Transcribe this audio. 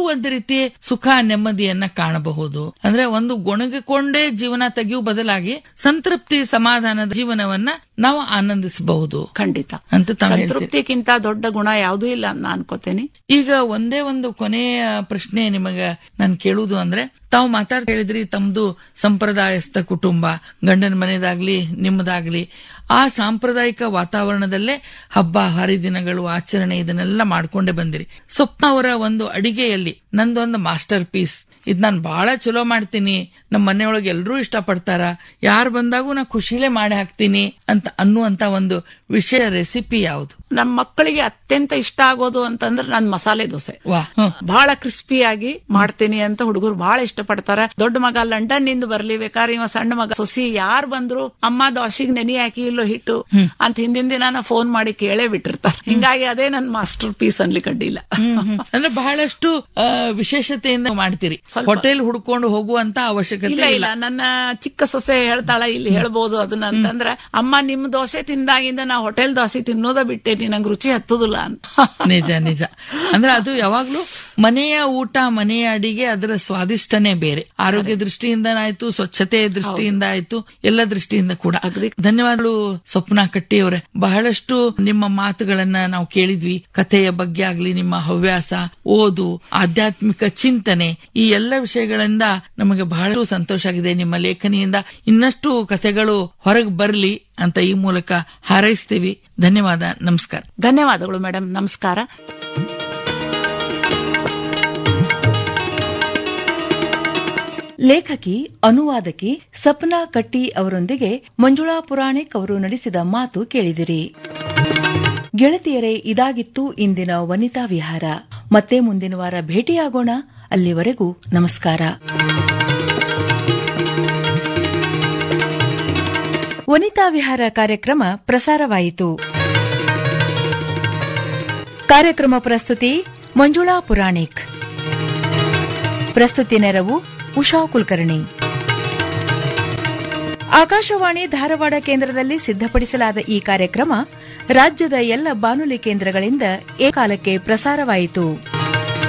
ಒಂದು ರೀತಿ ಸುಖ ನೆಮ್ಮದಿಯನ್ನ ಕಾಣಬಹುದು ಅಂದ್ರೆ ಒಂದು ಗೊಣಗಿಕೊಂಡೇ ಜೀವನ ತೆಗೆಯುವ ಬದಲಾಗಿ ಸಂತೃಪ್ತಿ ಸಮಾಧಾನದ ಜೀವನವನ್ನ ನಾವು ಆನಂದಿಸಬಹುದು ಖಂಡಿತ ಅಂತ ತಾವು ಹೇಳ್ತೀರಿ. ಸಂತೃಪ್ತಿಗಿಂತ ದೊಡ್ಡ ಗುಣ ಯಾವುದೂ ಇಲ್ಲ ಅಂತ ನಾನು ಅನ್ಕೋತೇನೆ ಈಗ ಒಂದೇ ಒಂದು ಕೊನೆಯ ಪ್ರಶ್ನೆ ನಿಮಗ ನಾನು ಕೇಳುವುದು ಅಂದ್ರೆ ತಾವು ಮಾತಾಡ್ತಾ ಹೇಳಿದ್ರಿ ತಮ್ದು ಸಂಪ್ರದಾಯಸ್ಥ ಕುಟುಂಬ ಗಂಡನ ಮನೆದಾಗ್ಲಿ ನಿಮ್ಮದಾಗ್ಲಿ ಆ ಸಾಂಪ್ರದಾಯಿಕ ವಾತಾವರಣದಲ್ಲೇ ಹಬ್ಬ ಹರಿದಿನಗಳು ಆಚರಣೆ ಇದನ್ನೆಲ್ಲ ಮಾಡ್ಕೊಂಡೇ ಬಂದಿರಿ ಸ್ವಪ್ನ ಅವರ ಒಂದು ಅಡಿಗೆಯಲ್ಲಿ ನಂದೊಂದು ಮಾಸ್ಟರ್ ಪೀಸ್ ಇದ್ ನಾನ್ ಬಹಳ ಚಲೋ ಮಾಡ್ತೀನಿ ನಮ್ಮ ಮನೆಯೊಳಗೆ ಎಲ್ಲರೂ ಇಷ್ಟಪಡ್ತಾರ ಯಾರು ಬಂದಾಗೂ ನಾ ಖುಷಿಲೇ ಮಾಡಿ ಹಾಕ್ತೀನಿ ಅಂತ ಅನ್ನುವಂತ ಒಂದು ವಿಷಯ ರೆಸಿಪಿ ಯಾವುದು ನಮ್ಮ ಮಕ್ಕಳಿಗೆ ಅತ್ಯಂತ ಇಷ್ಟ ಆಗೋದು ಅಂತಂದ್ರೆ ನನ್ ಮಸಾಲೆ ದೋಸೆ ವಾ ಹ್ಮ್. ಬಹಳ ಕ್ರಿಸ್ಪಿಯಾಗಿ ಮಾಡ್ತೀನಿ ಅಂತ ಹುಡುಗರು ಬಹಳ ಇಷ್ಟಪಡ್ತಾರ ದೊಡ್ಡ ಮಗ ಲಂಡನ್ ನಿಂದ ಬರ್ಲಿ ಬೇಕಾದ್ರೆ ಇವ ಸಣ್ಣ ಮಗ ಸೊಸಿ ಯಾರ್ ಬಂದ್ರು ಅಮ್ಮ ದೋಸೆಗ್ ನೆನೆ ಹಾಕಿ ಇಲ್ಲೋ ಹಿಟ್ಟು ಅಂತ ಹಿಂದಿನ ದಿನ ಫೋನ್ ಮಾಡಿ ಕೇಳೇ ಬಿಟ್ಟಿರ್ತಾರೆ ಹಿಂಗಾಗಿ ಅದೇ ನನ್ ಮಾಸ್ಟರ್ ಪೀಸ್ ಅನ್ಲಿಕ್ಕೆ ಅಡ್ಡಿಲ್ಲ ಹ್ಮ್, ಹ್ಮ್. ಅಂದ್ರೆ ಬಹಳಷ್ಟು ಆ, ವಿಶೇಷತೆಯಿಂದ ಮಾಡ್ತೀರಿ ಹೋಟೆಲ್ ಹುಡ್ಕೊಂಡು ಹೋಗುವಂತ ಅವಶ್ಯಕತೆ ಇಲ್ಲ ಇಲ್ಲ ಇಲ್ಲ ನನ್ನ ಚಿಕ್ಕ ಸೊಸೆ ಹೇಳ್ತಾಳ ಇಲ್ಲಿ ಹೇಳ್ಬೋದು ಅದನ್ನ ಅಂತಂದ್ರ ಅಮ್ಮ ನಿಮ್ ದೋಸೆ ತಿಂದಾಗಿಂದ ನಾ ಹೋಟೆಲ್ ದೋಸೆ ತಿನ್ನೋದ ಬಿಟ್ಟೇನಿ ನಂಗೆ ರುಚಿ ಹತ್ತುದಿಲ್ಲ ಅಂತ ನಿಜ ನಿಜ ಅಂದ್ರೆ ಅದು ಯಾವಾಗ್ಲೂ ಮನೆಯ ಊಟ ಮನೆಯ ಅಡಿಗೆ ಅದರ ಸ್ವಾದಿಷ್ಟನೇ ಬೇರೆ ಆರೋಗ್ಯ ದೃಷ್ಟಿಯಿಂದ ಆಯ್ತು ಸ್ವಚ್ಛತೆಯ ದೃಷ್ಟಿಯಿಂದ ಆಯ್ತು ಎಲ್ಲ ದೃಷ್ಟಿಯಿಂದ ಕೂಡ ಧನ್ಯವಾದಗಳು ಸ್ವಪ್ನ ಕಟ್ಟಿ ಅವರೇ ಬಹಳಷ್ಟು ನಿಮ್ಮ ಮಾತುಗಳನ್ನ ನಾವು ಕೇಳಿದ್ವಿ ಕಥೆಯ ಬಗ್ಗೆ ಆಗ್ಲಿ ನಿಮ್ಮ ಹವ್ಯಾಸ ಓದು ಆಧ್ಯಾತ್ಮಿಕ ಚಿಂತನೆ ಈ ಎಲ್ಲ ವಿಷಯಗಳಿಂದ ನಮಗೆ ಬಹಳಷ್ಟು ಸಂತೋಷ ಆಗಿದೆ ನಿಮ್ಮ ಲೇಖನಿಯಿಂದ ಇನ್ನಷ್ಟು ಕಥೆಗಳು ಹೊರಗೆ ಬರಲಿ ಅಂತ ಈ ಮೂಲಕ ಹಾರೈಸ್ತೀವಿ ಧನ್ಯವಾದ ನಮಸ್ಕಾರ ಧನ್ಯವಾದಗಳು ಮೇಡಮ್ ನಮಸ್ಕಾರ ಲೇಖಕಿ ಅನುವಾದಕಿ ಸಪ್ನಾ ಕಟ್ಟಿ ಅವರೊಂದಿಗೆ ಮಂಜುಳಾ ಪುರಾಣಿಕ್ ಅವರು ನಡೆಸಿದ ಮಾತು ಕೇಳಿದಿರಿ ಗೆಳತಿಯರೇ ಇದಾಗಿತ್ತು ಇಂದಿನ ವನಿತಾ ವಿಹಾರ ಮತ್ತೆ ಮುಂದಿನ ವಾರ ಭೇಟಿಯಾಗೋಣ ಅಲ್ಲಿವರೆಗೂ ನಮಸ್ಕಾರ ವನಿತಾ ವಿಹಾರ ಕಾರ್ಯಕ್ರಮ ಪ್ರಸಾರವಾಯಿತು ಕಾರ್ಯಕ್ರಮ ಪ್ರಸ್ತುತಿ ಮಂಜುಳಾ ಪುರಾಣಿಕ್ ಪ್ರಸ್ತುತಿ ನೆರವು ಉಷಾ ಕುಲಕರ್ಣಿ ಆಕಾಶವಾಣಿ ಧಾರವಾಡ ಕೇಂದ್ರದಲ್ಲಿ ಸಿದ್ಧಪಡಿಸಲಾದ ಈ ಕಾರ್ಯಕ್ರಮ ರಾಜ್ಯದ ಎಲ್ಲ ಬಾನುಲಿ ಕೇಂದ್ರಗಳಿಂದ ಏಕಾಲಕ್ಕೆ ಪ್ರಸಾರವಾಯಿತು